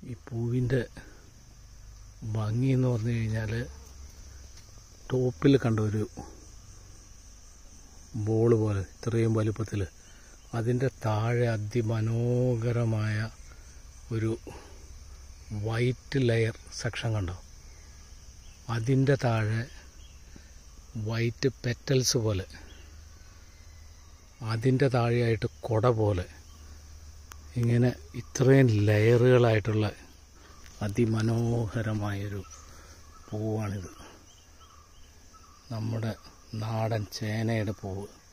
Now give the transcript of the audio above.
ഈ പൂവിൻ്റെ ഭംഗി എന്ന് പറഞ്ഞു കഴിഞ്ഞാൽ ടോപ്പിൽ കണ്ട ഒരു ബോൾ പോലെ ഇത്രയും വലുപ്പത്തിൽ അതിൻ്റെ താഴെ അതിമനോഹരമായ ഒരു വൈറ്റ് ലെയർ സെക്ഷൻ കണ്ടോ അതിൻ്റെ താഴെ വൈറ്റ് പെറ്റൽസ് പോലെ അതിൻ്റെ താഴെയായിട്ട് കുട പോലെ ഇങ്ങനെ ഇത്രയും ലെയറുകളായിട്ടുള്ള അതിമനോഹരമായൊരു പൂവാണിത് നമ്മുടെ നാടൻ ചേനയുടെ പൂവ്